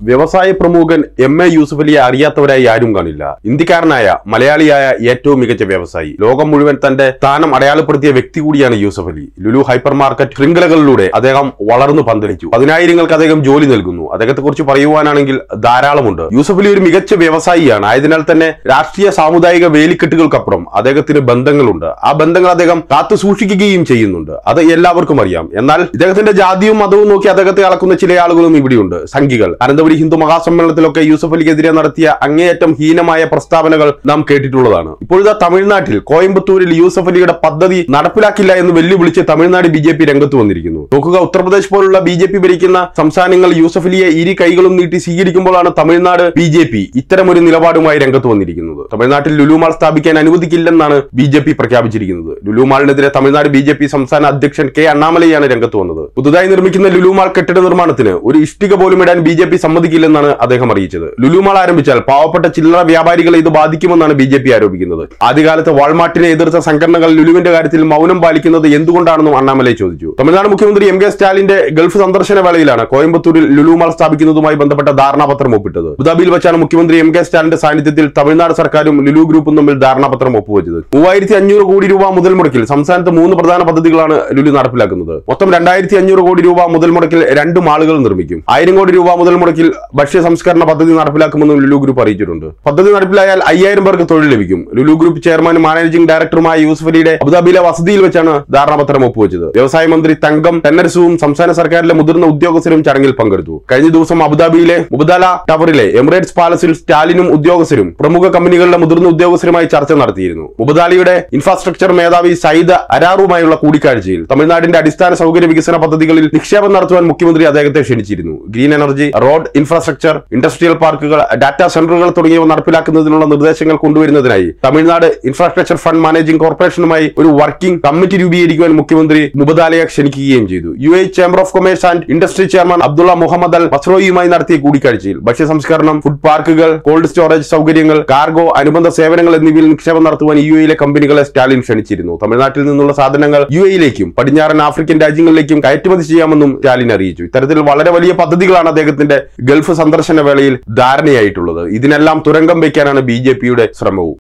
വ്യവസായ പ്രമുഖൻ M A Yusuf അലിയെ അറിയാത്തവരായി ആരും കാണില്ല ഇന്ത്യക്കാരനായ മലയാളിയായ ഏറ്റവും മികച്ച വ്യവസായി ലോകം മുഴുവൻ തന്റെ സ്ഥാനം അടയാളപ്പെടുത്തിയ വ്യക്തി കൂടിയാണ് യൂസഫ് അലി ലുലു ഹൈപ്പർ മാർക്കറ്റ് ശൃംഖലകളിലൂടെ അദ്ദേഹം വളർന്നു പന്തലിച്ചു പതിനായിരങ്ങൾക്ക് അദ്ദേഹം ജോലി നൽകുന്നു അദ്ദേഹത്തെ കുറിച്ച് പറയുവാനാണെങ്കിൽ ധാരാളമുണ്ട് യൂസഫ് അലി ഒരു മികച്ച വ്യവസായിയാണ് ആയതിനാൽ തന്നെ രാഷ്ട്രീയ സാമുദായിക വേലിക്കെട്ടുകൾക്കപ്പുറം അദ്ദേഹത്തിന് ബന്ധങ്ങളുണ്ട് ആ ബന്ധങ്ങൾ അദ്ദേഹം കാത്തു സൂക്ഷിക്കുകയും ചെയ്യുന്നുണ്ട് അത് എല്ലാവർക്കും അറിയാം എന്നാൽ ഇദ്ദേഹത്തിന്റെ ജാതിയും മതവും നോക്കി അദ്ദേഹത്തെ അളക്കുന്ന ചില ആളുകളും ഇവിടെയുണ്ട് സംഘികൾ അനന്തപുരി ഹിന്ദു മഹാസമ്മേളനത്തിലൊക്കെ യൂസഫ് അലിക്കെതിരെ നടത്തിയ അങ്ങേയറ്റം ഹീനമായ പ്രസ്താവനകൾ നാം കേട്ടിട്ടുള്ളതാണ് ഇപ്പോഴത്തെ തമിഴ്നാട്ടിൽ കോയമ്പത്തൂരിൽ യൂസഫ് അലിയുടെ പദ്ധതി നടപ്പിലാക്കില്ല എന്ന് വെല്ലുവിളിച്ച് തമിഴ്നാട് ബി ജെ പി രംഗത്ത് വന്നിരിക്കുന്നു നോക്കുക ഉത്തർപ്രദേശ് പോലുള്ള ബി ജെ പി ഭരിക്കുന്ന സംസ്ഥാനങ്ങൾ യൂസഫ് അലിയെ ഇരു കൈകളും നീട്ടി സ്വീകരിക്കുമ്പോഴാണ് തമിഴ്നാട് ബി ജെ പി ഇത്തരമൊരു നിലപാടുമായി രംഗത്ത് വന്നിരിക്കുന്നത് തമിഴ്നാട്ടിൽ ലുലുമാൾ സ്ഥാപിക്കാൻ അനുവദിക്കില്ലെന്നാണ് ബി ജെ പി പ്രഖ്യാപിച്ചിരിക്കുന്നത് ലുലുമാളിനെതിരെ തമിഴ്നാട് ബി ജെ പി സംസ്ഥാന അധ്യക്ഷൻ കെ അണ്ണാമലയാണ് രംഗത്ത് വന്നത് പുതുതായി നിർമ്മിക്കുന്ന ലുലുമാൾ കെട്ടിട നിർമ്മാണത്തിന് ഒരു ഇഷ്ടിക പോലും ഇടാൻ ബി ജെ പി സമ്മതിക്കില്ലെന്നാണ് അദ്ദേഹം അറിയിച്ചത് ലുലുമാൾ ആരംഭിച്ചാൽ പാവപ്പെട്ട ചില്ലറ വ്യാപാരികളെ ഇത് ബാധിക്കുമെന്നാണ് ബി ജെ പി ആരോപിക്കുന്നത് ആദ്യകാലത്ത് വാൾമാർട്ടിനെ എതിർത്ത സംഘടനകൾ ലുലുവിന്റെ കാര്യത്തിൽ മൗനം പാലിക്കുന്നത് എന്തുകൊണ്ടാണെന്നും അണ്ണാമലൈ ചോദിച്ചു തമിഴ്നാട് മുഖ്യമന്ത്രി എം കെ സ്റ്റാലിന്റെ ഗൾഫ് സന്ദർശന വേളയിലാണ് കോയമ്പത്തൂരിൽ ലുലുമാൾ സ്ഥാപിക്കുന്നതുമായി ബന്ധപ്പെട്ട ധാരണാപത്രം ഒപ്പിട്ടത് അബുദാബിയിൽ വെച്ചാണ് മുഖ്യമന്ത്രി എം കെ സ്റ്റാലിന്റെ സാന്നിധ്യത്തിൽ തമിഴ്നാട് സർക്കാരും ലുലു ഗ്രൂപ്പും തമ്മിൽ ധാരണാപത്രം ഒപ്പുവെച്ചത് മൂവായിരത്തി അഞ്ഞൂറ് കോടി രൂപ മുതൽ മുടക്കിൽ സംസ്ഥാനത്ത് മൂന്ന് പ്രധാന പദ്ധതികളാണ് ലുലു നടപ്പിലാക്കുന്നത് മൊത്തം രണ്ടായിരത്തി അഞ്ഞൂറ് കോടി രൂപ മുതൽ മുടക്കിൽ രണ്ട് മാളുകൾ നിർമ്മിക്കും ആയിരം കോടി രൂപ മുതൽ മുടക്കിൽ ഭക്ഷ്യ സംസ്കരണ പദ്ധതി നടപ്പിലാക്കുമെന്നും ലുലു ഗ്രൂപ്പ് അറിയിച്ചിട്ടുണ്ട് പദ്ധതി നടപ്പിലായാൽ അയ്യായിരം പേർക്ക് തൊഴിൽ ലഭിക്കും ലുലു ഗ്രൂപ്പ് ചെയർമാനും മാനേജിംഗ് ഡയറക്ടറുമായ യൂസഫ് അലിയുടെ അബുദാബിയിലെ വസതിയിൽ വെച്ചാണ് ധാരണാപത്രം ഒപ്പുവെച്ചത് വ്യവസായ മന്ത്രി തങ്കം തെന്നരസുവും സംസ്ഥാന സർക്കാരിലെ മുതിർന്ന ഉദ്യോഗസ്ഥരും ചടങ്ങിൽ പങ്കെടുത്തു കഴിഞ്ഞ ദിവസം അബുദാബിയിലെ മുബദാല ടവറിലെ എമിറേറ്റ്സ് പാലസിൽ സ്റ്റാലിനും ഉദ്യോഗസ്ഥരും പ്രമുഖ കമ്പനികളുടെ മുതിർന്ന ഉദ്യോഗസ്ഥരുമായി ചർച്ച നടത്തിയിരുന്നു മുബദാലിയുടെ ഇൻഫ്രാസ്ട്രക്ചർ മേധാവി സയ്യിദ് അരാറുമായുള്ള കൂടിക്കാഴ്ചയിൽ തമിഴ്നാടിന്റെ അടിസ്ഥാന സൗകര്യ വികസന പദ്ധതികളിൽ നിക്ഷേപം നടത്തുവാൻ മുഖ്യമന്ത്രി അദ്ദേഹത്തെ ക്ഷണിച്ചിരുന്നു green energy road infrastructure industrial പാർക്കുകൾ ഡാറ്റാ സെന്ററുകൾ തുടങ്ങിയവ നടപ്പിലാക്കുന്നതിനുള്ള നിർദ്ദേശങ്ങൾ കൊണ്ടുവരുന്നതിനായി തമിഴ്നാട് ഇൻഫ്രാസ്ട്രക്ചർ ഫണ്ട് മാനേജിംഗ് കോർപ്പറേഷനുമായി ഒരു വർക്കിംഗ് കമ്മിറ്റി രൂപീകരിക്കുവാൻ മുഖ്യമന്ത്രി മുബദാലയെ ക്ഷണിക്കുകയും ചെയ്തു U A chamber of commerce and industry chairman Abdullah Muhammad Al ബസ്രോയുമായി നടത്തിയ കൂടിക്കാഴ്ചയിൽ ഭക്ഷ്യ സംസ്കരണം ഫുഡ് പാർക്കുകൾ കോൾഡ് സ്റ്റോറേജ് സൗകര്യങ്ങൾ കാർഗോ അനുബന്ധ സേവനങ്ങൾ എന്നിവയിൽ നിക്ഷേപം നടത്തുവാൻ യു എയിലെ കമ്പനികളെ സ്റ്റാലിൻ ക്ഷണിച്ചിരുന്നു തമിഴ്നാട്ടിൽ നിന്നുള്ള സാധനങ്ങൾ യു എയിലേക്കും പടിഞ്ഞാറൻ ആഫ്രിക്കൻ രാജ്യങ്ങളിലേക്കും കയറ്റുമതി ചെയ്യാമെന്നും സ്റ്റാലിൻ അറിയിച്ചു ഇത്തരത്തിൽ വളരെ വലിയ പദ്ധതികളാണ് അദ്ദേഹത്തിന്റെ ഗൾഫ് സന്ദർശന വേളയിൽ ധാരണയായിട്ടുള്ളത് ഇതിനെല്ലാം തുരങ്കം വയ്ക്കാനാണ് ബി ശ്രമവും